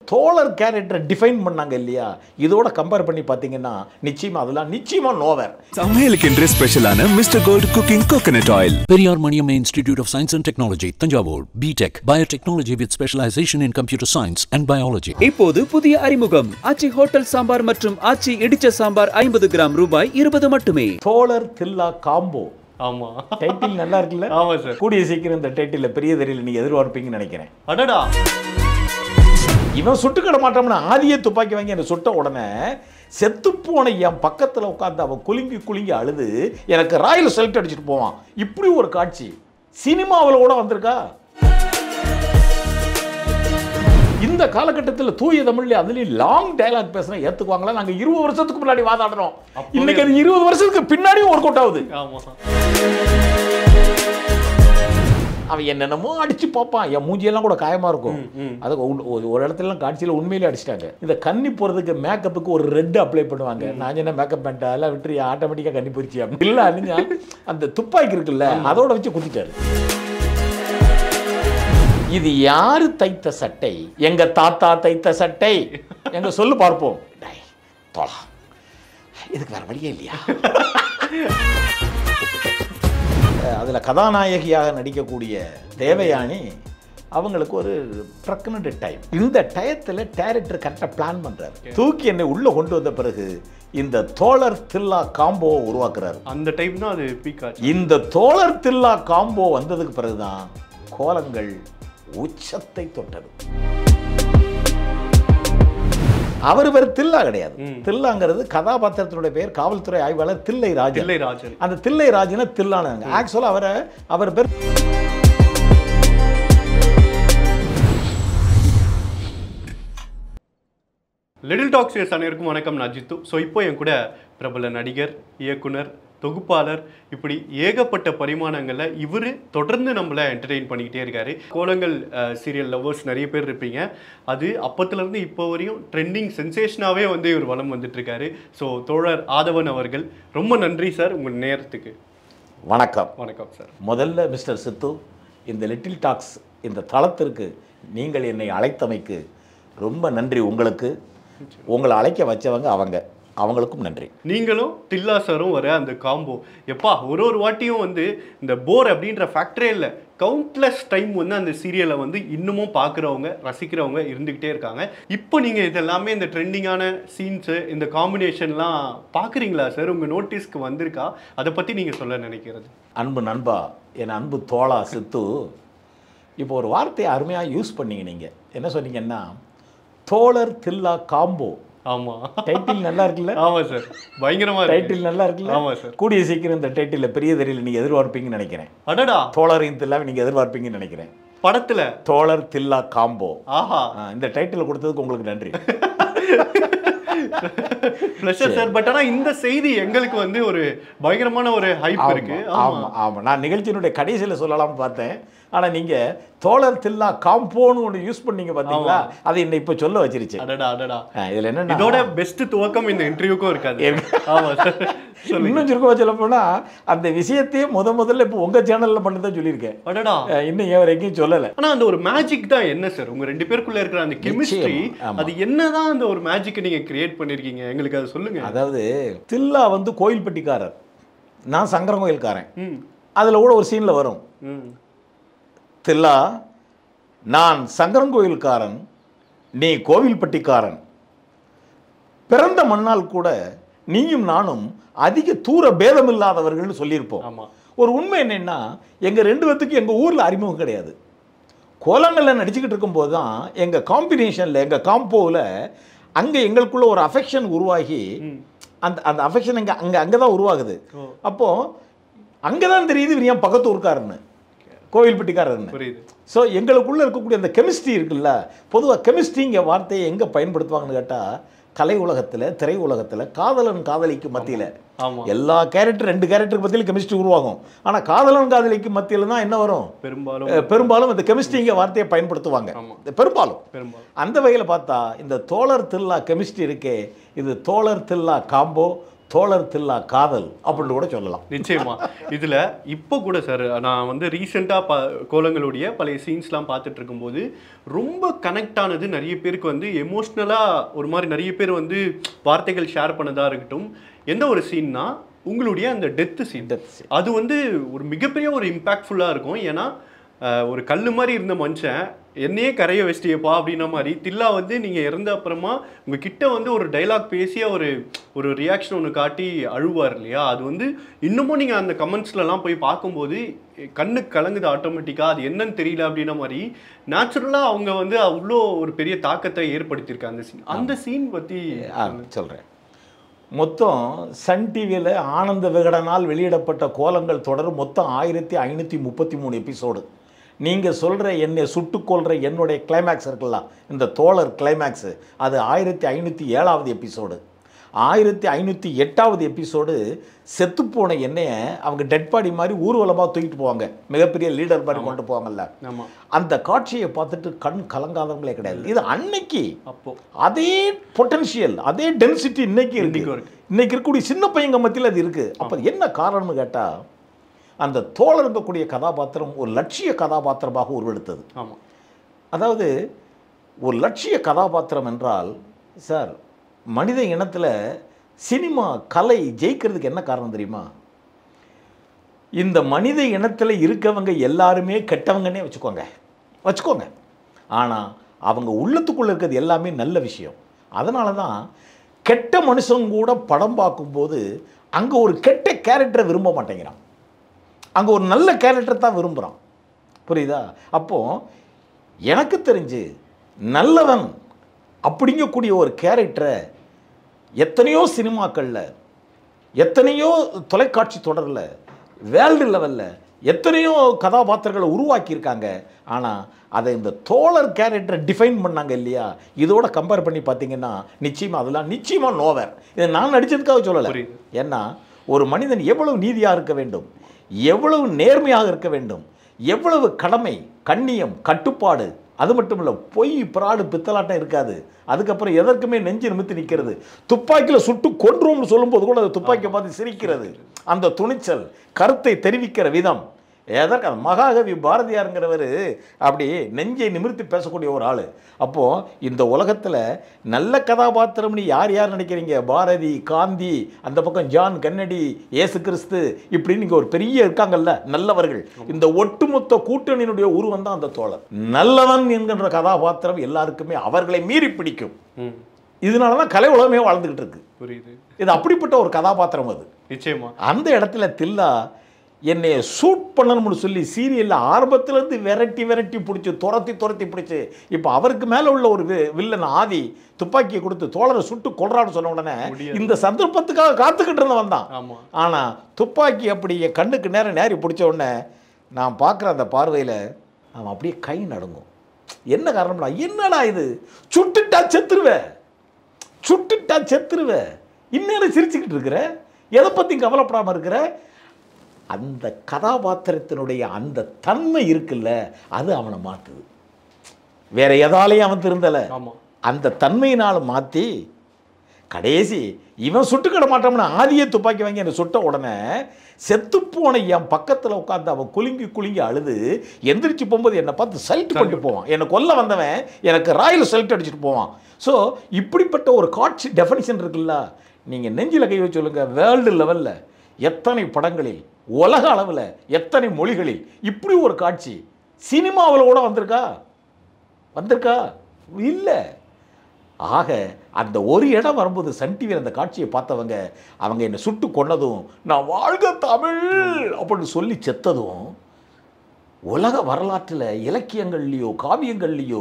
தோழர் கேரக்டரை டிஃபைன் பண்ணாங்க இல்லையா இதோட கம்பேர் பண்ணி பார்த்தீங்கன்னா நிச்சயமா அதெல்லாம் நிச்சயமா நோவர் சமையலுக்கென்று ஸ்பெஷலான mister gold cooking coconut oil Periyar Maniamma Institute of Science and Technology, Tanjavur, BTech, Biotechnology with specialization in computer science and biology. இப்போது புதிய அறிமுகம் ஆச்சி ஹோட்டல் சாம்பார் மற்றும் ஆச்சி இடிச்ச சாம்பார் ஐம்பது கிராம் ரூபாய் இருபது மட்டுமே தோழர் தில்லா காம்போ ஆமா டைட்டில் நல்லா இருக்குல்ல ஆமா சார் கூடிய சீக்கிரம் இந்த டைட்டில் பெரிய தெரியல நீங்க எதிர்பார்ப்பீங்கன்னு நினைக்கிறேன் அடடா இவன் சுட்டுக்கிட மாட்டோம்னு ஆதியே துப்பாக்கி வாங்கி என்னை சுட்ட உடனே செத்துப்போன என் பக்கத்தில் உட்காந்து அவன் குலுங்கி குலுங்கி அழுது எனக்கு ராயல் செலக்ட் அடிச்சுட்டு போவான் இப்படி ஒரு காட்சி சினிமாவில் கூட வந்திருக்கா இந்த காலகட்டத்தில் தூய தமிழ்ல அதுலேயும் லாங் டயலாக் பேசுனா ஏற்றுக்குவாங்களா நாங்கள் இருபது வருஷத்துக்கு முன்னாடி வாதாடுறோம் இன்னைக்கு அது இருபது வருஷத்துக்கு பின்னாடியும் ஒர்க் அவுட் ஆகுது ஆமா அவன் என்னென்னமோ அடிச்சு பார்ப்பான் என் மூஞ்சியெல்லாம் கூட காயமா இருக்கும் அது உன்- ஒரு- ஒரு இடத்துலலாம் காட்சியில் உண்மையிலே அடிச்சிட்டாங்க இந்த கன்னி போகிறதுக்கு மேக்கப்புக்கு ஒரு ரெட் அப்ளை பண்ணுவாங்க நான் என்ன மேக்கப் பண்ணிட்டா எல்லாம் விட்டுரு ஆட்டோமேட்டிக்காக கன்னி போயிடுச்சு அப்படி இல்லை அணிஞ்சா அந்த துப்பாக்கி இருக்குல்ல அதோட வச்சு குத்திட்டாரு இது யாரு தைத்த சட்டை எங்க தாத்தா தைத்த சட்டை எங்க சொல்லு பார்ப்போம் டேய், தோழா இதுக்கு வேற வழியே இல்லையா அதில் கதாநாயகியாக நடிக்கக்கூடிய தேவயானி அவங்களுக்கு ஒரு ட்ரக்குன்னு டைம் இந்த டயத்தில் டேரக்டர் கரெக்டாக பிளான் பண்ணுறாரு தூக்கி என்னை உள்ளே கொண்டு வந்த பிறகு இந்த தோழர் தில்லா காம்போவை உருவாக்குறாரு அந்த டைம் தான் அது பீக் ஆச்சு இந்த தோழர் தில்லா காம்போ வந்ததுக்கு பிறகுதான் கோலங்கள் உச்சத்தை தொட்டது அவர் பேர் தில்லா கிடையாது தில்லாங்கிறது கதாபாத்திரத்தினுடைய பெயர் காவல்துறை ஆய்வாளர் தில்லை ராஜன் தில்லை ராஜன் அந்த தில்லை ராஜனை தில்லானாங்க ஆக்சுவலாக அவரை அவர் பேர் லிட்டில் டாக்ஸியர்ஸ் அனைவருக்கும் வணக்கம் நான் ஜித்து ஸோ இப்போ என் கூட பிரபல நடிகர் இயக்குனர் தொகுப்பாளர் இப்படி ஏகப்பட்ட பரிமாணங்களில் இவர் தொடர்ந்து நம்மளை என்டர்டெயின் பண்ணிக்கிட்டே இருக்காரு கோலங்கள் சீரியல் லவ்வர்ஸ் நிறைய பேர் இருப்பீங்க அது அப்பத்துலேருந்து இப்போ வரையும் ட்ரெண்டிங் சென்சேஷனாகவே வந்து இவர் வலம் வந்துட்டு இருக்காரு ஸோ தோழர் ஆதவன் அவர்கள் ரொம்ப நன்றி சார் உங்கள் நேரத்துக்கு வணக்கம் வணக்கம் சார் முதல்ல மிஸ்டர் சித்து இந்த லிட்டில் டாக்ஸ் இந்த தளத்திற்கு நீங்கள் என்னை அழைத்தமைக்கு ரொம்ப நன்றி உங்களுக்கு உங்களை அழைக்க வச்சவங்க அவங்க அவங்களுக்கும் நன்றி நீங்களும் தில்லா சாரும் வர அந்த காம்போ எப்பா ஒரு ஒரு வாட்டியும் வந்து இந்த போர் அப்படின்ற ஃபேக்டரே இல்லை கவுண்ட்லெஸ் டைம் வந்து அந்த சீரியலை வந்து இன்னமும் பார்க்குறவங்க ரசிக்கிறவங்க இருந்துக்கிட்டே இருக்காங்க இப்போ நீங்கள் இதெல்லாமே இந்த ட்ரெண்டிங்கான சீன்ஸு இந்த காம்பினேஷன்லாம் பார்க்குறீங்களா சார் உங்கள் நோட்டீஸ்க்கு வந்திருக்கா அதை பற்றி நீங்கள் சொல்ல நினைக்கிறது அன்பு நண்பா என் அன்பு தோழா சித்து இப்போ ஒரு வார்த்தையை அருமையாக யூஸ் பண்ணீங்க நீங்கள் என்ன சொன்னீங்கன்னா தோழர் தில்லா காம்போ ஆமாம் டைட்டில் நல்லா இருக்குல்ல ஆமாம் சார் பயங்கரமாக இருக்கு டைட்டில் நல்லா இருக்குல்ல ஆமா சார். கூடிய சீக்கிரம் இந்த டைட்டில் பெரிய தெரியல நீங்கள் எதிர்பார்ப்பீங்கன்னு நினைக்கிறேன் அடடா தோழரின் தில்லாவை நீங்கள் எதிர்பார்ப்பீங்கன்னு நினைக்கிறேன் படத்தில் தோழர் தில்லா காம்போ ஆஹா ஆ, இந்த டைட்டில் கொடுத்ததுக்கு உங்களுக்கு நன்றி ப்ளஷர் சார் பட் ஆனால் இந்த செய்தி எங்களுக்கு வந்து ஒரு பயங்கரமான ஒரு ஹைப் இருக்கு ஆமா ஆமா நான் நிகழ்ச்சியினுடைய கடைசியில் சொல்லலாம்னு பார்த்தேன் ஆனா நீங்க தோழர் தில்லா காம்போன்னு ஒன்று யூஸ் பண்ணீங்க பார்த்தீங்களா அதை என்னை இப்போ சொல்ல வச்சிருச்சு அடடா அடடா ஆ, இதுல என்ன இதோட பெஸ்ட் துவக்கம் இந்த இன்டர்வியூக்கும் இருக்காது ஆமா சார் சொல்லுங்க இன்னும் சுருக்கமா சொல்ல போனா அந்த விஷயத்தையே முத முதல்ல இப்போ உங்க சேனல்ல மட்டும் தான் சொல்லியிருக்கேன் அடடா ஆ, இன்னும் ஏன் வரைக்கும் சொல்லலை ஆனா அந்த ஒரு மேஜிக் தான் என்ன சார் உங்க ரெண்டு பேருக்குள்ள இருக்கிற அந்த கெமிஸ்ட்ரி நிச்சயமா, ஆமா. அது என்னதான் அந்த ஒரு மேஜிக்கை நீங்க கிரியேட் பண்ணிருக்கீங்க எங்களுக்கு அதை சொல்லுங்க அதாவது தில்லா வந்து கோயில்பட்டிக்காரர் நான் சங்கரன் கோயில்காரன் ம் அதுல கூட ஒரு சீன்ல வரும் ம் தில்லா நான் சங்கரங்கோயில்காரன் நீ கோவில்பட்டிக்காரன் பிறந்த மண்ணால் கூட நீயும் நானும் அதிக தூர பேதமில்லாதவர்கள்னு சொல்லியிருப்போம் ஆமா ஒரு உண்மை என்னன்னா எங்க ரெண்டு பேத்துக்கு எங்க ஊர்ல அறிமுகம் கிடையாது கோலங்களில் நடிச்சுக்கிட்டு இருக்கும்போது தான் எங்க காம்பினேஷன்ல எங்க காம்போவில் அங்க எங்களுக்குள்ள ஒரு அஃபெக்ஷன் உருவாகி அந்த அந்த அஃபெக்ஷன் அங்க அங்க அங்கே தான் உருவாகுது ஓ. அப்போ அங்கே தான் தெரியுது இவர் ஏன் பக்கத்து ஊர்க்காரன்னு கோவில்பட்டிக்காரர்னு புரியுது ஸோ எங்களுக்குள்ள இருக்கக்கூடிய அந்த கெமிஸ்ட்ரி இருக்குல்ல பொதுவாக கெமிஸ்ட்ரிங்க வார்த்தையை எங்கே பயன்படுத்துவாங்கன்னு கேட்டால் கலை உலகத்தில் திரை உலகத்தில் காதலன் காதலிக்கு மத்தியில் ஆமா எல்லா கேரக்டர் ரெண்டு கேரக்டருக்கு மத்தியில் கெமிஸ்ட்ரி உருவாகும் ஆனால் காதலன் காதலிக்கு மத்தியில் தான் என்ன வரும் பெரும்பாலும் அஹ் பெரும்பாலும் இந்த கெமிஸ்ட்ரிங்க வார்த்தையை பயன்படுத்துவாங்க ஆமா. பெரும்பாலும் பெரும்பாலும் அந்த வகையில் பார்த்தா இந்த தோழர் தில்லா கெமிஸ்ட்ரி இருக்கே இது தோழர் தில்லா காம்போ தோழர் தில்லா காதல் அப்படின்னு கூட சொல்லலாம் நிச்சயமா இதுல இப்போ கூட சார் நான் வந்து ரீசெண்டா ப கோலங்களுடைய பழைய சீன்ஸ்லாம் பார்த்துட்டு இருக்கும்போது ரொம்ப கனெக்ட் ஆனது நிறைய பேருக்கு வந்து எமோஷ்னலா ஒரு மாதிரி நிறைய பேர் வந்து வார்த்தைகள் ஷேர் பண்ணதா இருக்கட்டும் எந்த ஒரு சீன்னா உங்களுடைய அந்த டெத்து சீன் Death scene. அது வந்து ஒரு மிகப்பெரிய ஒரு இம்பாக்ட்ஃபுல்லா இருக்கும் ஏன்னா அஹ், ஒரு கல்லு மாதிரி இருந்த மனுஷன் என்னையே கரைய வச்சிட்டியப்பா அப்படின்ன மாதிரி தில்லா வந்து நீங்க இறந்த அப்புறமா உங்க கிட்ட வந்து ஒரு டைலாக் பேசி ஒரு ஒரு ரியாக்ஷன் ஒன்று காட்டி அழுவார் இல்லையா அது வந்து இன்னமும் நீங்க அந்த கமெண்ட்ஸ்லலாம் போய் பார்க்கும்போது கண்ணு கலங்குது ஆட்டோமேட்டிக்காக அது என்னன்னு தெரியல அப்படின்ன மாதிரி நேச்சுரலாக அவங்க வந்து அவ்வளோ ஒரு பெரிய தாக்கத்தை ஏற்படுத்தியிருக்காங்க அந்த சீன் அந்த சீன் பற்றி சொல்கிறேன் மொத்தம் சன் டிவியில் ஆனந்த விகடனால் வெளியிடப்பட்ட கோலங்கள் தொடர் மொத்தம் ஆயிரத்தி ஐநூற்றி முப்பத்தி மூணு எபிசோடு நீங்கள் சொல்கிற என்னை சுட்டுக்கொள்கிற என்னுடைய கிளைமேக்ஸ் இருக்குல்ல இந்த தோழர் கிளைமேக்ஸு அது ஆயிரத்தி ஐநூற்றி ஏழாவது எபிசோடு ஆயிரத்தி ஐநூற்றி எட்டாவது எபிசோடு செத்துப்போன எண்ணெயை அவங்க டெட் பாடி மாதிரி ஊர்வலமாக தூக்கிட்டு போவாங்க மிகப்பெரிய லீடர் மாதிரி கொண்டு போவாங்கல்ல ஆமாம் அந்த காட்சியை பார்த்துட்டு கண் கலங்காதவங்களே கிடையாது இது அன்னைக்கு அப்போ அதே பொட்டன்ஷியல் அதே டென்சிட்டி இன்னைக்கு இன்னைக்கும் இருக்கு இருக்கு. இன்னைக்கு இருக்கக்கூடிய சின்ன பையங்க மத்தியில் அது இருக்கு அப்போ என்ன காரணம்னு கேட்டா அந்த தோழர் இருக்கக்கூடிய கதாபாத்திரம் ஒரு லட்சிய கதாபாத்திரமாக உருவெடுத்தது ஆமாம் அதாவது ஒரு லட்சிய கதாபாத்திரம் என்றால் சார் மனித இனத்தில் சினிமா கலை ஜெயிக்கிறதுக்கு என்ன காரணம் தெரியுமா இந்த மனித இனத்தில் இருக்கவங்க எல்லாருமே கெட்டவங்கன்னே வச்சுக்கோங்க வச்சுக்கோங்க ஆனால் அவங்க உள்ளத்துக்குள்ளே இருக்கிறது எல்லாமே நல்ல விஷயம் அதனால தான் கெட்ட மனுஷங்க கூட படம் பார்க்கும்போது அங்கே ஒரு கெட்ட கேரக்டரை விரும்ப மாட்டேங்கிறான் அங்கே ஒரு நல்ல கேரக்டர் தான் விரும்புகிறான் புரியுதா அப்போது எனக்கு தெரிஞ்சு நல்லவன் அப்படிங்கக்கூடிய ஒரு கேரக்டரை எத்தனையோ சினிமாக்களில் எத்தனையோ தொலைக்காட்சி தொடரில் வேர்ல்டு லெவலில் எத்தனையோ கதாபாத்திரங்களை உருவாக்கியிருக்காங்க ஆனால் அதை இந்த தோழர் கேரக்டரை டிஃபைன் பண்ணாங்க இல்லையா இதோட கம்பேர் பண்ணி பார்த்தீங்கன்னா நிச்சயமாக அதெல்லாம் நிச்சயமாக நோவர் இதை நான் நடிச்சதுக்காக சொல்லலை புரியுது. ஏன்னா ஒரு மனிதன் எவ்வளவு நீதியாக இருக்க வேண்டும் எவ்வளவு நேர்மையாக இருக்க வேண்டும் எவ்வளவு கடமை கண்ணியம் கட்டுப்பாடு அது மட்டும் இல்லை பொய் பிராடு பித்தலாட்டம் இருக்காது அதுக்கப்புறம் எதற்குமே நெஞ்சு நிமித்து நிற்கிறது துப்பாக்கியில் சுட்டு கொன்றோம்னு சொல்லும்போது கூட அது துப்பாக்கியை பார்த்து சிரிக்கிறது அந்த துணிச்சல் கருத்தை தெரிவிக்கிற விதம் எதற்கு அந்த மகாகவி பாரதியாருங்கிறவர் அப்படி நெஞ்சை நிமிர்த்தி பேசக்கூடிய ஒரு ஆள் அப்போது இந்த உலகத்தில் நல்ல கதாபாத்திரம்னு யார் யார் நினைக்கிறீங்க பாரதி காந்தி அந்த பக்கம் ஜான் கன்னடி இயேசு கிறிஸ்து இப்படின்னு இங்கே ஒரு பெரிய இருக்காங்கல்ல நல்லவர்கள் இந்த ஒட்டுமொத்த கூட்டணியினுடைய உருவம் தான் அந்த தோழர் நல்லவன் என்கின்ற கதாபாத்திரம் எல்லாருக்குமே அவர்களை மீறி பிடிக்கும் ம் இதனால தான் கலை உலகமே வாழ்ந்துக்கிட்டு இருக்கு புரியுது இது அப்படிப்பட்ட ஒரு கதாபாத்திரம் அது நிச்சயமா அந்த இடத்துல தில்லா என்னைய ஷூட் பண்ணணும்னு சொல்லி சீரியலில் ஆரம்பத்துலேருந்து விரட்டி விரட்டி பிடிச்சி துரத்தி துரத்தி பிடிச்சி இப்போ அவருக்கு மேலே உள்ள ஒரு வி- வில்லன் ஆதி துப்பாக்கியை கொடுத்து தோழரை சுட்டு கொள்றான்னு சொன்ன உடனே முடியாது. இந்த சந்தர்ப்பத்துக்காக காத்துக்கிட்டு இருந்தவன் தான் ஆமா ஆனால் துப்பாக்கி அப்படி என் கண்ணுக்கு நேரம் நேரி பிடிச்ச உடனே நான் பார்க்குற அந்த பார்வையில் அவன் அப்படியே கை நடுங்கும் என்ன காரணம்டா என்னடா இது சுட்டுட்டா செத்துருவேன் சுட்டுட்டா செத்துருவேன் இன்னும் சிரிச்சுக்கிட்டு இருக்கிற எதை பற்றி கவலைப்படாமல் இருக்கிற அந்த கதாபாத்திரத்தினுடைய அந்த தன்மை இருக்குல்ல அது அவனை மாற்றுது வேற எதாலையும் அவன் திருந்தலை ஆமா அந்த தன்மையினால் மாற்றி கடைசி இவன் சுட்டுக்கிட மாட்டோம்னு ஆதியே துப்பாக்கி வாங்கி என்னை சுட்ட உடனே செத்துப்போன என் பக்கத்தில் உட்காந்து அவன் குலுங்கி குலுங்கி அழுது எந்திரிச்சு போகும்போது என்னை பார்த்து சல்ட் பண்ணிட்டு போவான் என்னை கொல்ல வந்தவன் எனக்கு ராயல் சல்ட் அடிச்சுட்டு போவான் ஸோ இப்படிப்பட்ட ஒரு காட்சி டெஃபனிஷன் இருக்குல்ல நீங்கள் நெஞ்சில் கை வச்சு சொல்லுங்க வேர்ல்டு லெவலில் எத்தனை படங்களில் உலக அளவில் எத்தனை மொழிகளில் இப்படி ஒரு காட்சி சினிமாவில் கூட வந்திருக்கா வந்திருக்கா இல்லை ஆக அந்த ஒரு இடம் வரும்போது சன் டிவியில் அந்த காட்சியை பார்த்தவங்க அவங்க என்னை சுட்டு கொன்னதும் நான் வாழ்க தமிழ் அப்படின்னு சொல்லி செத்ததும் உலக வரலாற்றில் இலக்கியங்கள்லேயோ காவியங்கள்லேயோ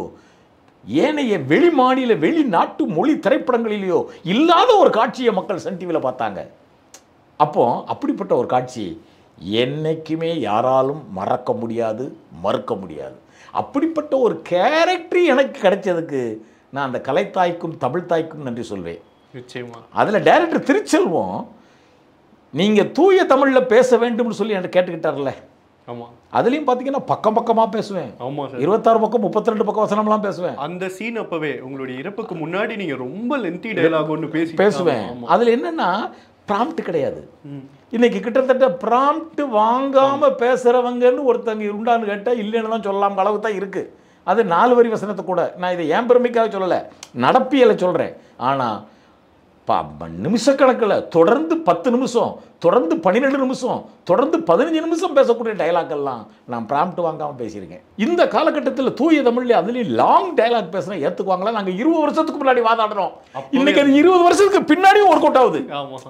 ஏனைய வெளி மாநில வெளிநாட்டு மொழி திரைப்படங்களிலேயோ இல்லாத ஒரு காட்சியை மக்கள் சன் டிவியில் பார்த்தாங்க அப்போ அப்படிப்பட்ட ஒரு காட்சி என்னைக்குமே யாராலும் மறக்க முடியாது மறுக்க முடியாது அப்படிப்பட்ட ஒரு கேரக்டர் எனக்கு கிடைச்சதுக்கு நான் அந்த கலைத்தாய்க்கும் தமிழ் தாய்க்கும் நன்றி சொல்வேன் நிச்சயமா அதில் டைரக்டர் திருச்செல்வம் நீங்கள் தூய தமிழில் பேச வேண்டும்னு சொல்லி என்கிட்ட கேட்டுக்கிட்டார்ல ஆமா அதுலேயும் பார்த்தீங்கன்னா பக்கம் பக்கமாக பேசுவேன் ஆமா சார் இருபத்தாறு பக்கம் முப்பத்தி ரெண்டு பக்கம் வசனம்லாம் பேசுவேன் அந்த சீன் அப்பவே உங்களுடைய இறப்புக்கு முன்னாடி நீங்க ரொம்ப லென்த்தி டயலாக் ஒன்று பேசி பேசுவேன் ஆமா, அதில் என்னன்னா ப்ராம்ப்ட் கிடையாது இன்னைக்கு கிட்டத்தட்ட ப்ராம்ப்ட் வாங்காம பேசுறவங்கன்னு ஒருத்தங்க உண்டான்னு கேட்டால் இல்லைன்னு தான் சொல்லலாம் அளவு தான் இருக்கு அது நாலு வரி வசனத்தை கூட நான் இதை ஏன் பெருமைக்காக சொல்லலை நடப்பியலை சொல்கிறேன் ஆனால் பா நிமிஷக்கணக்கில் தொடர்ந்து பத்து நிமிஷம் தொடர்ந்து பன்னிரெண்டு நிமிஷம் தொடர்ந்து பதினஞ்சு நிமிஷம் பேசக்கூடிய டயலாக் எல்லாம் நான் ப்ராம்ப்ட் வாங்காமல் பேசியிருக்கேன் இந்த காலகட்டத்தில் தூய தமிழ்ல அதுலேயும் லாங் டயலாக் பேசுனா ஏற்றுக்குவாங்களா நாங்கள் இருபது வருஷத்துக்கு முன்னாடி வாதாடுறோம் இன்னைக்கு அது இருபது வருஷத்துக்கு பின்னாடியும் ஒர்க் அவுட் ஆகுது ஆமா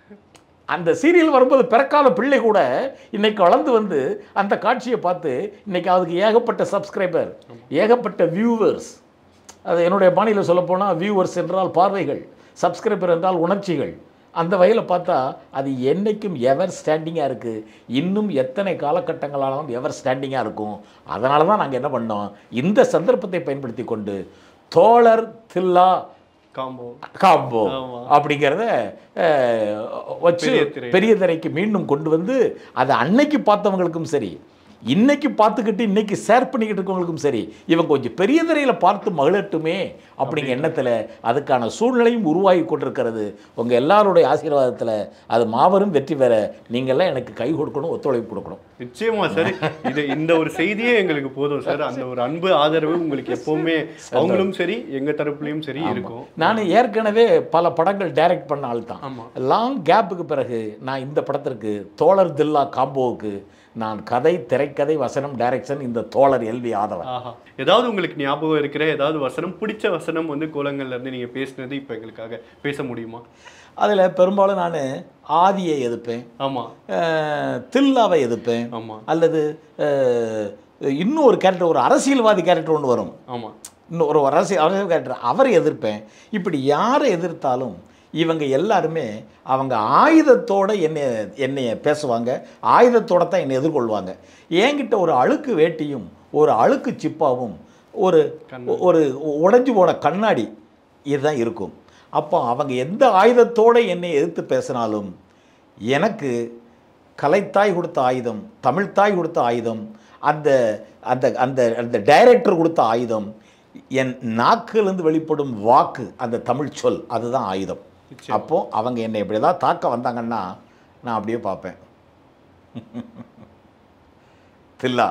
அந்த சீரியல் வரும்போது பிறக்காத பிள்ளை கூட இன்னைக்கு வளர்ந்து வந்து அந்த காட்சியை பார்த்து இன்னைக்கு அதுக்கு ஏகப்பட்ட சப்ஸ்கிரைபர் ஏகப்பட்ட வியூவர்ஸ் அது என்னுடைய பாணியில் சொல்லப்போனால் வியூவர்ஸ் என்றால் பார்வைகள் சப்ஸ்கிரைபர் என்றால் உணர்ச்சிகள் அந்த வகையில் பார்த்தா அது என்னைக்கும் எவர் ஸ்டாண்டிங்காக இருக்குது இன்னும் எத்தனை காலகட்டங்களாலும் எவர் ஸ்டாண்டிங்காக இருக்கும் அதனால தான் நாங்கள் என்ன பண்ணோம் இந்த சந்தர்ப்பத்தை பயன்படுத்தி கொண்டு தோழர் தில்லா காம்போ காம்போ ஆமா. அப்படிங்கிறத அஹ், வச்சு பெரிய திரை. பெரிய திரைக்கு மீண்டும் கொண்டு வந்து அதை அன்னைக்கு பார்த்தவங்களுக்கும் சரி இன்னைக்கு பார்த்துக்கிட்டு இன்னைக்கு ஷேர் பண்ணிக்கிட்டு இருக்கவங்களுக்கும் சரி இவங்க கொஞ்சம் பெரிய திரையில் பார்த்து மகிழட்டுமே அப்படிங்கிற எண்ணத்தில் அதுக்கான சூழ்நிலையும் உருவாகி கொண்டிருக்கிறது உங்கள் எல்லாருடைய ஆசீர்வாதத்தில் அது மாபெரும் வெற்றி பெற நீங்கள்லாம் எனக்கு கை கொடுக்கணும் ஒத்துழைப்பு கொடுக்கணும் நிச்சயமா சார் இது இந்த ஒரு செய்தியே எங்களுக்கு போதும் சார் அந்த ஒரு அன்பு ஆதரவு உங்களுக்கு எப்பவுமே அவங்களும் சரி எங்க தரப்புலயும் சரி இருக்கும் நான் ஏற்கனவே பல படங்கள் டைரக்ட் பண்ண ஆள் தான் ஆமா. லாங் கேப்புக்கு பிறகு நான் இந்த படத்திற்கு தோழர் தில்லா காம்போவுக்கு நான் கதை திரைக்கதை வசனம் டைரக்ஷன் இந்த தோழர் எல்வி ஆதவன் ஆஹா ஏதாவது உங்களுக்கு ஞாபகம் இருக்கிற ஏதாவது வசனம் பிடிச்ச வசனம் வந்து கோலங்கள்ல இருந்து நீங்க பேசினது இப்ப எங்களுக்காக பேச முடியுமா அதில் பெரும்பாலும் நான் ஆதியை எதிர்ப்பேன் ஆமா அஹ், தில்லாவை எதிர்ப்பேன் ஆமா அல்லது அஹ், இன்னும் ஒரு கேரக்டர் ஒரு அரசியல்வாதி கேரக்டர் ஒன்று வரும் ஆமா இன்னும் ஒரு அரசியல் அரசியல் கேரக்டர் அவரை எதிர்ப்பேன் இப்படி யாரை எதிர்த்தாலும் இவங்க எல்லாருமே அவங்க ஆயுதத்தோட என்னை என்னைய பேசுவாங்க ஆயுதத்தோட தான் என்னை எதிர்கொள்வாங்க என்கிட்ட ஒரு அழுக்கு வேட்டியும் ஒரு அழுக்கு சிப்பாவும் ஒரு ஒரு உடைஞ்சு போன கண்ணாடி இதுதான் இருக்கும் அப்போ அவங்க எந்த ஆயுதத்தோட என்னை எதிர்த்து பேசினாலும் எனக்கு கலைத்தாய் கொடுத்த ஆயுதம் தமிழ்த்தாய் கொடுத்த ஆயுதம் அந்த அந்த அந்த அந்த டைரக்டர் கொடுத்த ஆயுதம் என் நாக்கிலிருந்து வெளிப்படும் வாக்கு அந்த தமிழ் சொல் அதுதான் ஆயுதம் அப்போ அவங்க என்னை இப்படி ஏதாவது தாக்க வந்தாங்கன்னா நான் அப்படியே பார்ப்பேன் தில்லா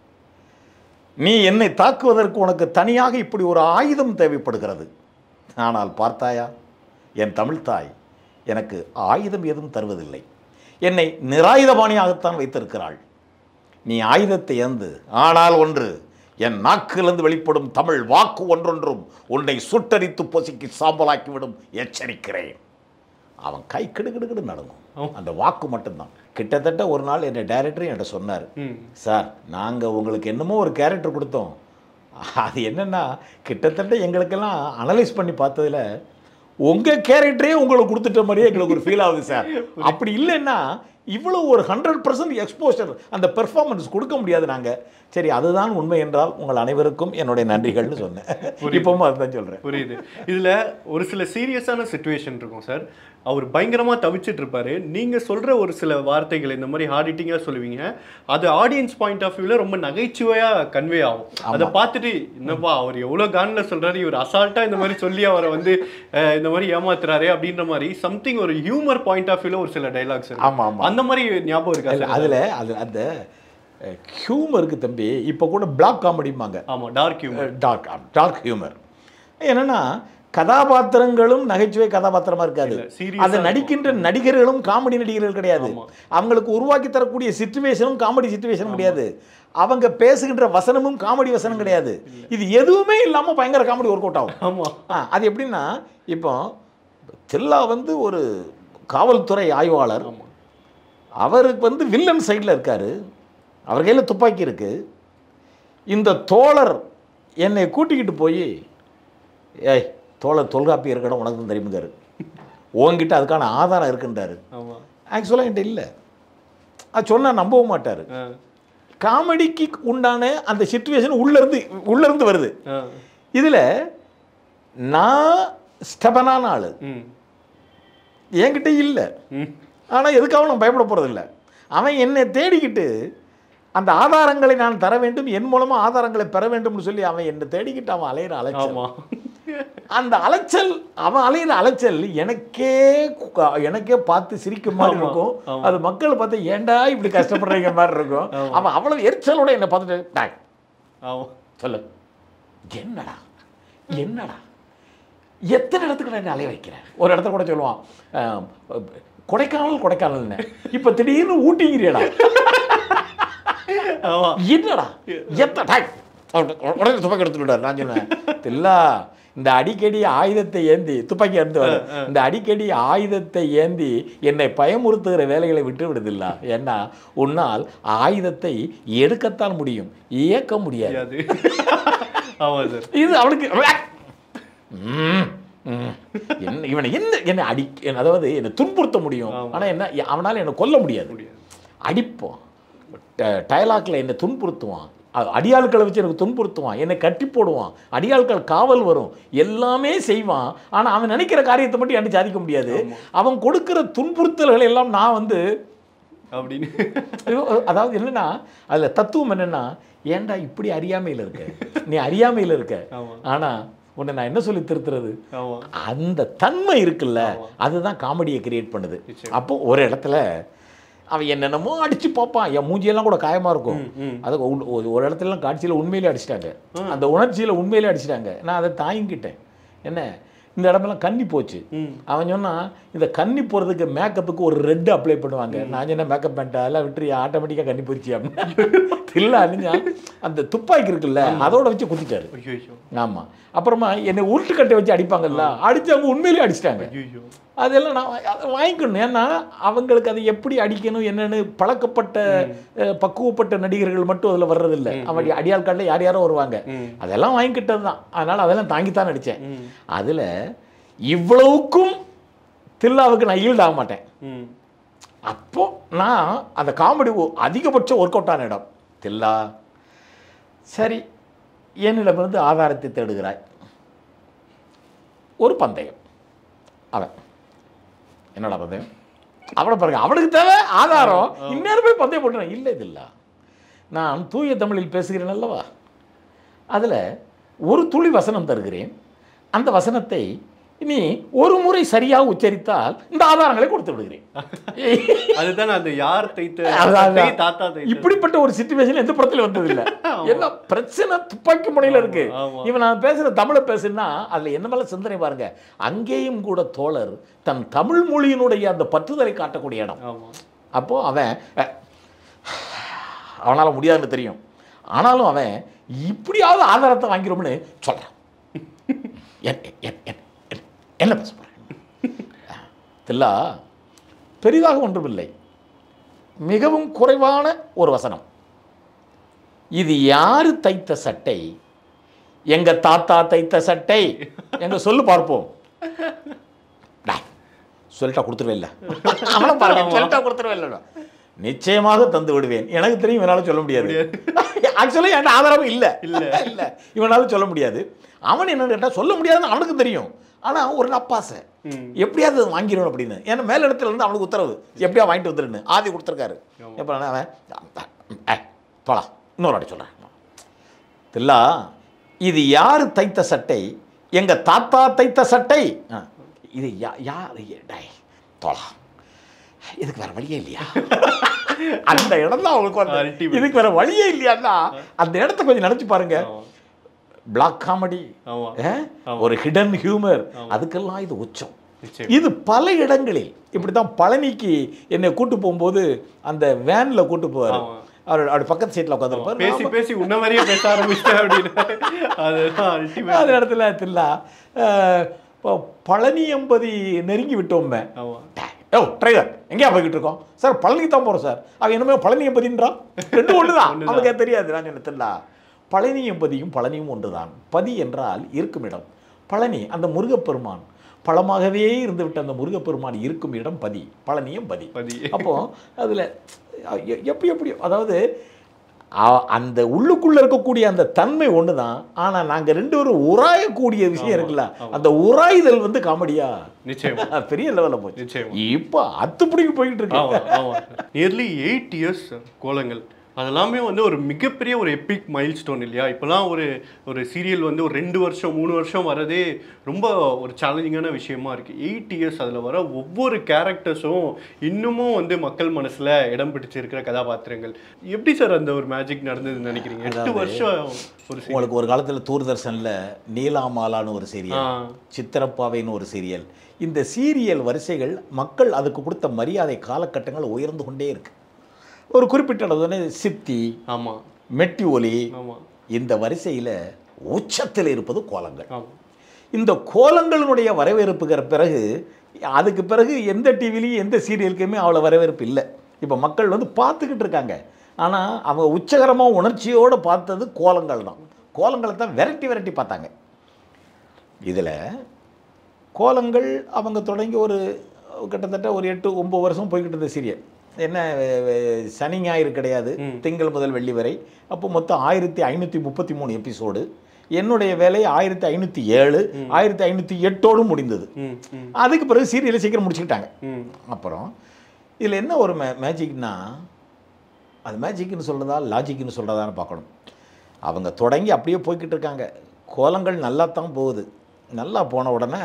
நீ என்னை தாக்குவதற்கு உனக்கு தனியாக இப்படி ஒரு ஆயுதம் தேவைப்படுகிறது ஆனால் பார்த்தாயா என் தமிழ்த்தாய் எனக்கு ஆயுதம் எதுவும் தருவதில்லை என்னை நிராயுதபாணியாகத்தான் வைத்திருக்கிறாள் நீ ஆயுதத்தை ஏந்து ஆனால் ஒன்று என் நாக்கிலிருந்து வெளிப்படும் தமிழ் வாக்கு ஒன்றொன்றும் உன்னை சுட்டரித்து பொசுக்கி சாம்பலாக்கிவிடும் எச்சரிக்கிறேன் அவன் கை கிடுகிடுகிடு நடக்கும் அந்த வாக்கு மட்டும்தான் கிட்டத்தட்ட ஒரு நாள் என் டைரக்டர் என்கிட்ட சொன்னார் ம் சார் நாங்கள் உங்களுக்கு என்னமோ ஒரு கேரக்டர் கொடுத்தோம் அது என்னென்னா கிட்டத்தட்ட எங்களுக்கெல்லாம் அனலைஸ் பண்ணி பார்த்ததுல உங்கள் கேரக்டரே உங்களுக்கு கொடுத்துட்ட மாதிரியே எங்களுக்கு ஒரு ஃபீல் ஆகுது சார் அப்படி இல்லைன்னா இவ்வளோ ஒரு ஹண்ட்ரட் பர்சன்ட் எக்ஸ்போஷர் அந்த பெர்ஃபார்மன்ஸ் கொடுக்க முடியாது நாங்கள் சரி அதுதான் உண்மை என்றால் உங்கள் அனைவருக்கும் என்னுடைய நன்றிகள்னு சொன்னேன் இப்பவும் அதுதான் சொல்கிறேன் புரியுது இதுல ஒரு சில சீரியஸான சுச்சுவேஷன் இருக்கும் சார் அவர் பயங்கரமா தவிச்சிட்டு இருப்பாரு நீங்க சொல்ற ஒரு சில வார்த்தைகள் இந்த மாதிரி ஹார்ட் ஹிட்டிங்கா சொல்லுவீங்க அது ஆடியன்ஸ் பாயிண்ட் ஆஃப் வியூல ரொம்ப நகைச்சுவையா கன்வே ஆகும் அதை பார்த்துட்டு என்னப்பா அவர் எவ்வளவு கான்ல சொல்றாரு இவர் அசால்ட்டா இந்த மாதிரி சொல்லி அவரை வந்து அஹ், இந்த மாதிரி ஏமாத்துறாரு அப்படின்ற மாதிரி சம்திங் ஒரு ஹியூமர் பாயிண்ட் ஆஃப் வியூல ஒரு சில டைலாக்ஸ் ஆமா, ஆமா. அந்த மாதிரி ஞாபகம் இருக்கா அதில் சார் அதில் அது அந்த ஹியூமருக்கு தம்பி இப்போ கூட பிளாக் காமெடிம்பாங்க ஆமா dark humour dark dark humour என்னன்னா கதாபாத்திரங்களும் நகைச்சுவை கதாபாத்திரமா இருக்காது இல்ல, serious-ஆ அதை நடிக்கின்ற நடிகர்களும் காமெடி நடிகர்கள் கிடையாது ஆமா. அவங்களுக்கு உருவாக்கி தரக்கூடிய சிச்சுவேஷனும் காமெடி சிச்சுவேஷனும் கிடையாது அவங்க பேசுகின்ற வசனமும் காமெடி வசனம் கிடையாது இது எதுவுமே இல்லாம பயங்கர காமெடி ஒர்க் அவுட் ஆகும் ஆமா ஆ, அது எப்படின்னா இப்போ தில்லா வந்து ஒரு காவல்துறை ஆய்வாளர் ஆமா அவருக்கு வந்து வில்லன் சைடில் இருக்காரு அவர் கையில் துப்பாக்கி இருக்கு இந்த தோழர் என்னை கூட்டிக்கிட்டு போய் ஏய் தோழர் தொல்காப்பி இருக்கணும் உனக்கு தான் தெரியுமுங்காரு உங்ககிட்ட அதுக்கான ஆதாரம் இருக்குன்றாரு ஆமா ஆக்சுவலாக என்கிட்ட இல்லை அது சொன்னால் நம்பவும் மாட்டார் ஆ, காமெடிக்கு உண்டான அந்த சுச்சுவேஷன் உள்ளேருந்து உள்ளேருந்து வருது ஆ, இதில் நான் ஸ்டபனான ஆள் ம் என்கிட்ட இல்லை ம் ஆனால் எதுக்காகவும் நான் பயப்பட போகிறதில்ல அவன் என்னை தேடிக்கிட்டு அந்த ஆதாரங்களை நான் தர வேண்டும் என் மூலமாக ஆதாரங்களை பெற வேண்டும்னு சொல்லி அவன் என்னை தேடிக்கிட்டு அவன் அலையிற அலைச்சல் ஆமா அந்த அலைச்சல் அவன் அலையிற அலைச்சல் எனக்கே கு- எனக்கே பார்த்து சிரிக்கும் மாதிரி ஆமா, இருக்கும் ஆமா. அது மக்கள் பார்த்து ஏன்டா இப்படி கஷ்டப்படுறீங்க மாதிரி இருக்கும் அவன் அவ்வளவு எரிச்சலோட என்னை பார்த்துட்டு "டேய், ஆமா சொல்லு என்னடா என்னடா எத்தனை இடத்துக்கு நான் அலைய வைக்கிறேன் ஒரு இடத்துல கூட சொல்லுவான் அஹ், கொடைக்கானல் கொடைக்கானல்னு இப்போ திடீர்னு ஊட்டிங்கிறியடா ஆமா என்னடா எத்த டாய் உடனே துப்பாக்கி எடுத்து விடாரு நான் சொன்னேன் இல்லா இந்த அடிக்கடி ஆயுதத்தை ஏந்தி துப்பாக்கி எடுத்து வர இந்த அடிக்கடி ஆயுதத்தை ஏந்தி என்னை பயமுறுத்துகிற வேலைகளை விட்டு விடுதில்ல ஏன்னா உன்னால் ஆயுதத்தை எடுக்கத்தான் முடியும் இயக்க முடியாது அது ஆமா சார் இது அவனுக்கு ம், ம். என்ன இவனை என்ன என்னை அடி என்ன- அதாவது என்னை துன்புறுத்த முடியும் ஆனா என்ன அவனால என்னை கொல்ல முடியாது அடிப்போம் ட- டயலாக்ல என்னை துன்புறுத்துவான் அ- அடியாட்களை வச்சு எனக்கு துன்புறுத்துவான் என்னை கட்டி போடுவான் அடியாட்கள் காவல் வரும் எல்லாமே செய்வான் ஆனா அவன் நினைக்கிற காரியத்தை மட்டும் என்கிட்ட சாதிக்க முடியாது அவன் கொடுக்கிற துன்புறுத்தல்களை எல்லாம் நான் வந்து அப்படின்னு ஐயோ, அதாவது என்னன்னா அதுல தத்துவம் என்னன்னா ஏன்டா இப்படி அறியாமையில் இருக்க நீ அறியாமையில் இருக்க ஆமா. ஆனா உன்னை நான் என்ன சொல்லி திருத்துறது ஆமா அந்த தன்மை இருக்குல்ல அதுதான் காமெடியை கிரியேட் பண்ணுது அப்போ ஒரு இடத்துல அவன் என்னென்னமோ அடிச்சு பார்ப்பான் என் மூஞ்சியெல்லாம் கூட காயமா இருக்கும் அது உன்- ஒரு- ஒரு இடத்துலலாம் காட்சியில் உண்மையிலே அடிச்சிட்டாங்க அந்த உணர்ச்சியில உண்மையிலே அடிச்சிட்டாங்க நான் அதை தாங்கிக்கிட்டேன் என்ன இந்த இடமெல்லாம் கன்னி போச்சு அவன் சொன்னான் இந்த கன்னி போகிறதுக்கு மேக்கப்புக்கு ஒரு ரெட் அப்ளை பண்ணுவாங்க நான் சொன்ன மேக்கப் பண்ணிட்டா எல்லாம் விட்டுறியா ஆட்டோமேட்டிக்காக கன்னி போயிடுச்சு அப்படின்னு இல்லை அழிஞ்சா அந்த துப்பாக்கி இருக்குல்ல அதோட வச்சு குத்திட்டாரு ஐயோ ஐயோ ஆமா அப்புறமா என்னை உருட்டுக்கட்டை வச்சு அடிப்பாங்கல்ல அடிச்சு அவங்க உண்மையிலேயே அடிச்சிட்டாங்க ஐயோ அதெல்லாம் நான் வா- அதை வாங்கிக்கணும் ஏன்னா அவங்களுக்கு அதை எப்படி அடிக்கணும் என்னன்னு பழக்கப்பட்ட அஹ், பக்குவப்பட்ட நடிகர்கள் மட்டும் அதில் வர்றதில்லை அவன் அடியாள் காட்டில் யார் யாரோ வருவாங்க அதெல்லாம் வாங்கிக்கிட்டது தான் அதனால் அதெல்லாம் தாங்கித்தான் நடித்தேன் அதில் இவ்வளவுக்கும் தில்லாவுக்கு நான் ஈல்ட் ஆக மாட்டேன் ம் அப்போ நான் அந்த காமெடி அதிகபட்ச ஒர்க் அவுட் ஆன இடம் தில்லா சரி என்னிடமிருந்து ஆதாரத்தை தேடுகிறாய் ஒரு பந்தயம் அவன் என்னடா பந்தயம் அவனை பாருங்க அவனுக்கு தேவை ஆதாரம் இந்நேரம் போய் பந்தயம் போட்டுறேன் இல்லை இது இல்லை நான் தூய தமிழில் பேசுகிறேன் அல்லவா அதில் ஒரு துளி வசனம் தருகிறேன் அந்த வசனத்தை நீ ஒரு முறை சரியாக உச்சரித்தால் இந்த ஆதாரங்களை கொடுத்து விடுகிறேன் அதுதான் அந்த யார் தைத்த அதான், சட்டை, அதான். தாத்தா தைத்த இப்படிப்பட்ட ஒரு சுச்சுவேஷன் எந்த படத்துல வந்தது இல்ல என்ன பிரச்சனை துப்பாக்கி முனையில இருக்கு ஆமா. இவன் நான் பேசுற தமிழை பேசுனா அதுல என்ன மேல சிந்தனை பாருங்க அங்கேயும் கூட தோழர் தன் தமிழ் மொழியினுடைய அந்த பற்றுதலை காட்டக்கூடிய இடம் ஆமா அப்போ அவன் அஹ், அவனால முடியாதுன்னு தெரியும் ஆனாலும் அவன் இப்படியாவது ஆதாரத்தை வாங்கிறோம்னு சொல்றான் என்- என்- என்- என்- என்ன பேச போறேன் தில்லா பெரிதாக ஒன்றுமில்லை மிகவும் குறைவான ஒரு வசனம் இது யாரு தைத்த சட்டை எங்க தாத்தா தைத்த சட்டை எங்க சொல்லு பார்ப்போம் டேய், சொல்லிட்டா கொடுத்துருவே இல்லை அவனை பாருங்க சொல்லிட்டா கொடுத்துருவே இல்லை நிச்சயமாக தந்து விடுவேன் எனக்கு தெரியும் இவனால சொல்ல முடியாது ஆக்சுவலி என்கிட்ட ஆதாரமும் இல்லை இல்ல. இல்லை இவனால சொல்ல முடியாது அவன் என்ன கேட்டால் சொல்ல முடியாதுன்னு அவனுக்கு தெரியும் ஆனா ஒரு நப்பாசை எப்படியாவது அதை வாங்கிடணும் அப்படின்னு ஏன்னா மேல் இடத்துல இருந்து அவனுக்கு உத்தரவு எப்படியா வாங்கிட்டு வந்துருன்னு ஆதி கொடுத்துருக்காரு எப்போ அவன் ஏய், போலாம் இன்னொரு வாட்டி சொல்கிறேன் தில்லா இது யார் தைத்த சட்டை எங்க தாத்தா தைத்த சட்டை ஆ, இது யா யார் டேய் போலாம் இதுக்கு வேற வழியே இல்லையா அந்த இடம் தான் அவங்களுக்கு வந்து Ultimate. இதுக்கு வேற வழியே இல்லையான்னா அந்த இடத்த கொஞ்சம் நினைச்சு பாருங்க பிளாக் காமெடி ஆமா ஒரு ஹிடன் ஹியூமர் அதுக்கெல்லாம் இது உச்சம் நிச்சயம். இது பல இடங்களில் இப்படி தான் பழனிக்கு என்னை கூட்டு போகும்போது அந்த வேன்ல கூட்டு போவார் ஆமா. அவர் அவர் பக்கத்து சீட்டில் உட்காந்துருப்பார் பேசி பேசி உன்ன மாதிரியே பேச ஆரம்பிச்சிட்டேன் அப்படின்னு அதுதான் அல்டிமேட் அந்த இடத்துல தில்லா அஹ், இப்போ பழனி எம்பதி நெருங்கி விட்டோமே ஆமா ஓ டிரைவர் எங்கேயா போய்கிட்டு இருக்கோம் சார் பழனிக்கு தான் போகிறோம் சார் அவன் என்னமே பழனி எம்பதின்றான் ரெண்டு ஒன்று தான் ஒண்ணுதான். அவனுக்கு தெரியாது நான் சொன்னேன் தில்லா பழனி எம்பதியும் பழனியும் ஒன்றுதான் பதி என்றால் இருக்கும் இடம் பழனி அந்த முருகப்பெருமான் பழமாகவே இருந்து விட்ட அந்த முருகப்பெருமான் இருக்கும் இடம் பதி பழனியும் பதி பதி. அப்போ அதில் எப்படி எப்படி அதாவது அ- அந்த உள்ளுக்குள்ள இருக்கக்கூடிய அந்த தன்மை ஒன்று தான் ஆனால் நாங்கள் ரெண்டு பேரும் உராயக்கூடிய விஷயம் இருக்குல்ல அந்த உராய்தல் வந்து காமெடியா நிச்சயமா பெரிய லெவலில் போச்சு நிச்சயமா இப்போ அத்துப்படிக்கு போயிட்டு ஆமா இருக்கு ஆமா நியர்லி எயிட் இயர்ஸ் கோலங்கள் அதெல்லாமே வந்து ஒரு மிகப்பெரிய ஒரு எப்பிக் மைல் ஸ்டோன் இல்லையா இப்போலாம் ஒரு ஒரு சீரியல் வந்து ஒரு ரெண்டு வருஷம் மூணு வருஷம் வரதே ரொம்ப ஒரு சேலஞ்சிங்கான விஷயமா இருக்கு எயிட் இயர்ஸ் அதில் வர ஒவ்வொரு கேரக்டர்ஸும் இன்னமும் வந்து மக்கள் மனசுல இடம் பிடிச்சிருக்கிற கதாபாத்திரங்கள் எப்படி சார் அந்த ஒரு மேஜிக் நடந்ததுன்னு நினைக்கிறீங்க எட்டு அதாவது, வருஷம் ஒரு serial. உங்களுக்கு ஒரு காலத்தில் தூர்தர்ஷனில் நீலாமாலான்னு ஒரு சீரியல் ஆ. சித்திரப்பாவைன்னு ஒரு சீரியல் இந்த சீரியல் வரிசைகள் மக்கள் அதுக்கு கொடுத்த மரியாதை காலகட்டங்கள் உயர்ந்து கொண்டே இருக்கு ஒரு குறிப்பிட்ட அளவு சித்தி ஆமா மெட்டி ஒலி ஆமா இந்த வரிசையில் உச்சத்தில் இருப்பது கோலங்கள் ஆமா இந்த கோலங்களினுடைய வரவேற்புகிற பிறகு அதுக்கு பிறகு எந்த டிவிலையும் எந்த சீரியலுக்குமே அவ்வளோ வரவேற்பு இல்லை இப்போ மக்கள் வந்து பார்த்துக்கிட்டு இருக்காங்க ஆனால் அவங்க உச்சகரமாக உணர்ச்சியோடு பார்த்தது கோலங்கள் தான் கோலங்களை தான் விரட்டி விரட்டி பார்த்தாங்க இதில் கோலங்கள் அவங்க தொடங்கி ஒரு கிட்டத்தட்ட ஒரு எட்டு ஒம்பது வருஷம் போய்கிட்டு இருந்த சீரியல் என்ன வெ- வெ- சனி ஞாயிறு கிடையாது திங்கள் முதல் வெள்ளி வரை அப்போ மொத்தம் ஆயிரத்தி ஐநூற்றி முப்பத்தி மூணு எபிசோடு என்னுடைய வேலை ஆயிரத்தி ஐநூற்றி ஏழு ஆயிரத்தி ஐநூற்றி எட்டோடு முடிந்தது ம் ம் அதுக்கு பிறகு சீரியலை சீக்கிரம் முடிச்சுக்கிட்டாங்க ம் அப்புறம் இதில் என்ன ஒரு மே மேஜிக்னா அது மேஜிக்னு சொல்கிறதா லாஜிக்னு சொல்கிறதான்னு பார்க்கணும் அவங்க தொடங்கி அப்படியே போய்கிட்டு இருக்காங்க கோலங்கள் நல்லா தான் போகுது நல்லா போன உடனே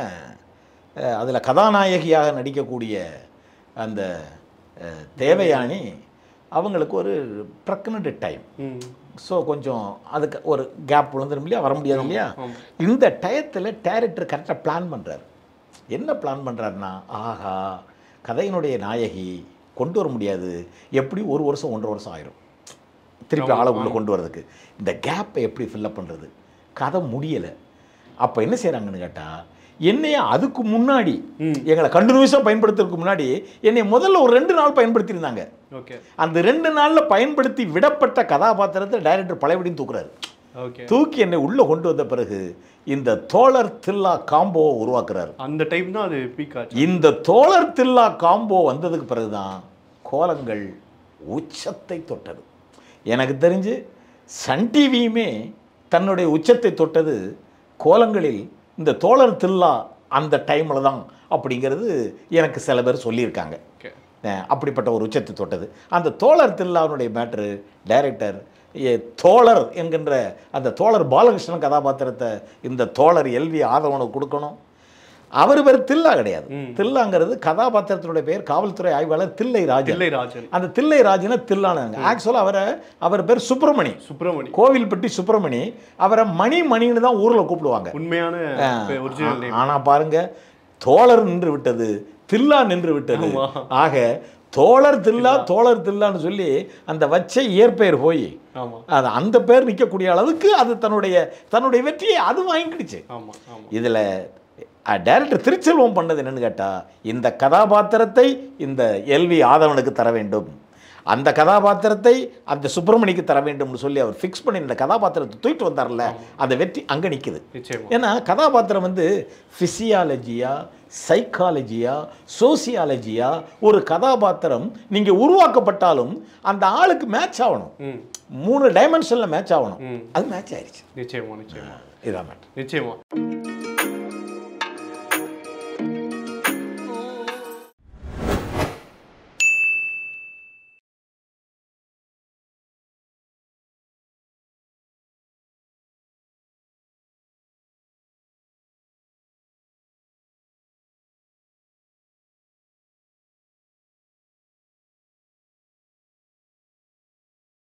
அதில் கதாநாயகியாக நடிக்கக்கூடிய அந்த அஹ், தேவயானி அவங்களுக்கு ஒரு ப்ரெக்னென்ட் டைம் ம் ஸோ கொஞ்சம் அதுக்கு ஒரு கேப் விழுந்துடும் இல்லையா வர முடியாது இல்லையா ஆமா. இந்த டயத்தில் டேரக்டர் கரெக்டாக பிளான் பண்ணுறாரு என்ன பிளான் பண்ணுறாருன்னா ஆஹா கதையினுடைய நாயகி கொண்டு வர முடியாது எப்படி ஒரு வருஷம் ஒன்றரை வருஷம் ஆயிரும் திருப்பி ஆளை உள்ள கொண்டு வரதுக்கு இந்த கேப்பை எப்படி ஃபில்லப் பண்ணுறது கதை முடியலை அப்போ என்ன செய்கிறாங்கன்னு கேட்டால் என்னைய அதுக்கு முன்னாடி எங்களை கண்டினியூஸாக பயன்படுத்துறதுக்கு முன்னாடி என்னை முதல்ல ஒரு ரெண்டு நாள் பயன்படுத்தியிருந்தாங்க ஓகே அந்த ரெண்டு நாளில் பயன்படுத்தி விடப்பட்ட கதாபாத்திரத்தை டைரக்டர் பழையபடியும் தூக்குறாரு ஓகே தூக்கி என்னை உள்ளே கொண்டு வந்த பிறகு இந்த தோழர் தில்லா காம்போவை உருவாக்குறாரு அந்த டைம் தான் அது பீக் ஆச்சு இந்த தோழர் தில்லா காம்போ வந்ததுக்கு பிறகுதான் கோலங்கள் உச்சத்தை தொட்டது எனக்கு தெரிஞ்சு சன் டிவியுமே தன்னுடைய உச்சத்தை தொட்டது கோலங்களில் இந்த தோழர் தில்லா அந்த டைமில் தான் அப்படிங்கிறது எனக்கு சில பேர் சொல்லியிருக்காங்க ஓகே அஹ் அப்படிப்பட்ட ஒரு உச்சத்தை தொட்டது அந்த தோழர் தில்லாவுடைய மேட்ரு டைரக்டர் தோழர் என்கின்ற அந்த தோழர் பாலகிருஷ்ணன் கதாபாத்திரத்தை இந்த தோழர் எல்வி ஆதவனுக்கு கொடுக்கணும் அவர் பேர் தில்லா கிடையாது தில்லாங்கிறது கதாபாத்திரத்தினுடைய பெயர் காவல்துறை ஆய்வாளர் தில்லை ராஜன் தில்லை ராஜன் அந்த தில்லை ராஜனை தில்லானாங்க ஆக்சுவலாக அவரை அவர் பேர் சுப்பிரமணி சுப்பிரமணி கோவில்பட்டி சுப்பிரமணி அவரை மணி மணின்னு தான் ஊரில் கூப்பிடுவாங்க உண்மையான ஒரிஜினல் நேம் ஆனா பாருங்க தோழர் நின்று விட்டது தில்லா நின்று விட்டது ஆக தோழர் தில்லா தோழர் தில்லான்னு சொல்லி அந்த வச்ச இயற்பெயர் போய் ஆமா அது அந்த பேர் நிற்கக்கூடிய அளவுக்கு அது தன்னுடைய தன்னுடைய வெற்றியை அது வாங்கிக்கிடுச்சு ஆமா ஆமா இதில் டைரக்டர் திருச்செல்வம் பண்ணது என்னன்னு கேட்டால் இந்த கதாபாத்திரத்தை இந்த எல்வி ஆதவனுக்கு தர வேண்டும் அந்த கதாபாத்திரத்தை அந்த சுப்பிரமணிக்கு தர வேண்டும்னு சொல்லி அவர் ஃபிக்ஸ் பண்ணி இந்த கதாபாத்திரத்தை தூக்கிட்டு வந்தார்ல அந்த வெற்றி அங்கே நிற்குது நிச்சயமா ஏன்னா கதாபாத்திரம் வந்து ஃபிசியாலஜியா சைக்காலஜியா சோசியாலஜியா ஒரு கதாபாத்திரம் நீங்கள் உருவாக்கப்பட்டாலும் அந்த ஆளுக்கு மேட்ச் ஆகணும் ம் மூணு டைமென்ஷனில் மேட்ச் ஆகணும் அது மேட்ச் ஆயிடுச்சு நிச்சயமா நிச்சயமா இதான் மேட்ரு நிச்சயமா